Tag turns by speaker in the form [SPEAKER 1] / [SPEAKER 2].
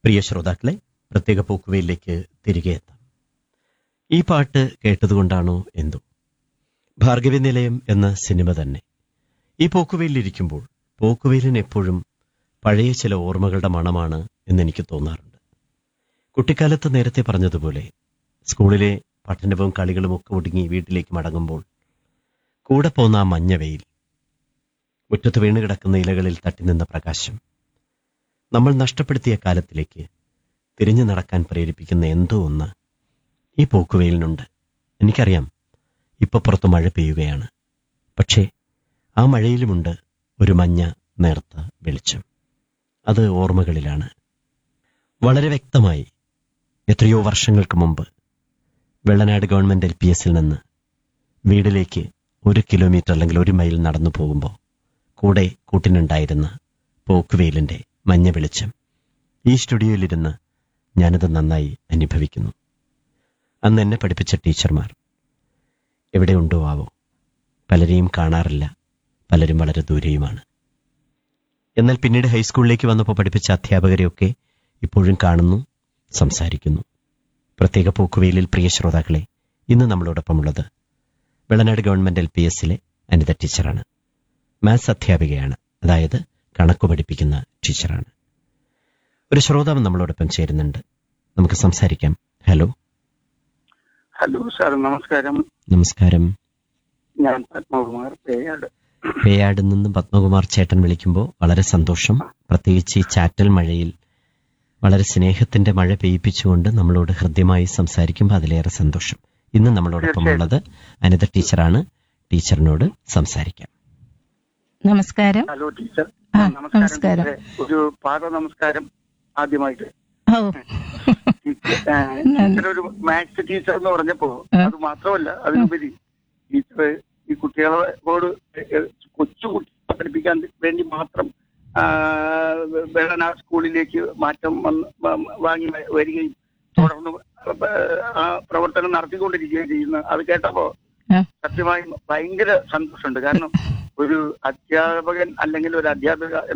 [SPEAKER 1] പ്രിയ ശ്രോതാക്കളെ പ്രത്യേക പോക്കുവയിലേക്ക് തിരികെ എത്താം ഈ പാട്ട് കേട്ടതുകൊണ്ടാണോ എന്തോ ഭാർഗവി നിലയം എന്ന സിനിമ തന്നെ ഈ പോക്കുവയിലിരിക്കുമ്പോൾ പോക്കുവയിലിന് എപ്പോഴും പഴയ ചില ഓർമ്മകളുടെ മണമാണ് എന്നെനിക്ക് തോന്നാറുണ്ട് കുട്ടിക്കാലത്ത് നേരത്തെ പറഞ്ഞതുപോലെ സ്കൂളിലെ പഠനവും കളികളും ഒക്കെ ഒടുങ്ങി വീട്ടിലേക്ക് മടങ്ങുമ്പോൾ കൂടെ പോന്ന ആ മഞ്ഞ വെയിൽ മുറ്റത്ത് വീണ് കിടക്കുന്ന ഇലകളിൽ തട്ടിനിന്ന പ്രകാശം നമ്മൾ നഷ്ടപ്പെടുത്തിയ കാലത്തിലേക്ക് തിരിഞ്ഞു നടക്കാൻ പ്രേരിപ്പിക്കുന്ന എന്തോ ഒന്ന് ഈ പോക്കുവെയിലിനുണ്ട് എനിക്കറിയാം ഇപ്പൊ പുറത്ത് മഴ പെയ്യുകയാണ് പക്ഷേ ആ മഴയിലുമുണ്ട് ഒരു മഞ്ഞ നേർത്ത വെളിച്ചം അത് ഓർമ്മകളിലാണ് വളരെ വ്യക്തമായി എത്രയോ വർഷങ്ങൾക്ക് മുമ്പ് വെള്ളനാട് ഗവൺമെന്റ് എൽ പി എസിൽ നിന്ന് വീട്ടിലേക്ക് ഒരു കിലോമീറ്റർ അല്ലെങ്കിൽ ഒരു മൈൽ നടന്നു പോകുമ്പോൾ കൂടെ കൂട്ടിനുണ്ടായിരുന്ന പോക്കുവെയിലിന്റെ മഞ്ഞ വെളിച്ചം ഈ സ്റ്റുഡിയോയിലിരുന്ന് ഞാനത് നന്നായി അനുഭവിക്കുന്നു അന്ന് എന്നെ പഠിപ്പിച്ച ടീച്ചർമാർ എവിടെയുണ്ടോ ആവോ പലരെയും കാണാറില്ല പലരും വളരെ ദൂരെയുമാണ് എന്നാൽ പിന്നീട് ഹൈസ്കൂളിലേക്ക് വന്നപ്പോൾ പഠിപ്പിച്ച അധ്യാപകരെയൊക്കെ ഇപ്പോഴും കാണുന്നു സംസാരിക്കുന്നു പ്രത്യേക പോക്കുവെയിലിൽ പ്രിയ ശ്രോതാക്കളെ ഇന്ന് നമ്മളോടൊപ്പമുള്ളത് വെള്ളനാട് ഗവൺമെന്റ് എൽ പി എസിലെ അനിത ടീച്ചറാണ് മാത്സ് അധ്യാപികയാണ് അതായത് കണക്ക് പഠിപ്പിക്കുന്ന ടീച്ചറാണ് ഒരു ശ്രോതാവ് നമ്മളോടൊപ്പം ചേരുന്നുണ്ട് നമുക്ക് സംസാരിക്കാം ഹലോ
[SPEAKER 2] ഹലോ സാർ നമസ്കാരം
[SPEAKER 1] നമസ്കാരം
[SPEAKER 2] ഞാൻ പത്മകുമാർ പേയാട്
[SPEAKER 1] പേയാട് നിന്നും പത്മകുമാർ ചേട്ടൻ വിളിക്കുമ്പോൾ വളരെ സന്തോഷം പ്രത്യേകിച്ച് ഈ ചാറ്റൽ മഴയിൽ വളരെ സ്നേഹത്തിന്റെ മഴ പെയ്യിപ്പിച്ചുകൊണ്ട് നമ്മളോട് ഹൃദ്യമായി സംസാരിക്കുമ്പോൾ അതിലേറെ സന്തോഷം ഇന്ന് നമ്മളോടൊപ്പം ഉള്ളത് അനിത ടീച്ചറാണ് ടീച്ചറിനോട് സംസാരിക്കാം
[SPEAKER 3] നമസ്കാരം
[SPEAKER 2] ഹലോ ടീച്ചർ
[SPEAKER 3] ആ,
[SPEAKER 2] നമസ്കാരം
[SPEAKER 3] നമസ്കാരം.
[SPEAKER 2] ടീച്ചറെ. ഒരു പാദ നമസ്കാരം ആദ്യമായിട്ട്
[SPEAKER 3] ഓ
[SPEAKER 2] ടീച്ചർ ആ, ടീച്ചർ ഒരു മാത്സ് ടീച്ചർ എന്ന് പറഞ്ഞപ്പോ
[SPEAKER 3] ആ.
[SPEAKER 2] അത് മാത്രമല്ല അതിനുപരി ടീച്ചർ ഈ കുട്ടികളോട് കൊച്ചു കുട്ടികളെ പഠിപ്പിക്കാൻ വേണ്ടി മാത്രം ആ, വേളന സ്കൂളിലേക്ക് മാറ്റം വന്ന് വ- വാങ്ങി വ- വരികയും തുടർന്ന് ആ പ്രവർത്തനം നടത്തിക്കൊണ്ടിരിക്കുകയും ചെയ്യുന്നു അത് കേട്ടപ്പോ
[SPEAKER 3] ആ.
[SPEAKER 2] സത്യമായും ഭയങ്കര സന്തോഷമുണ്ട് കാരണം ഒരു അധ്യാപകൻ അല്ലെങ്കിൽ ഒരു അധ്യാപിക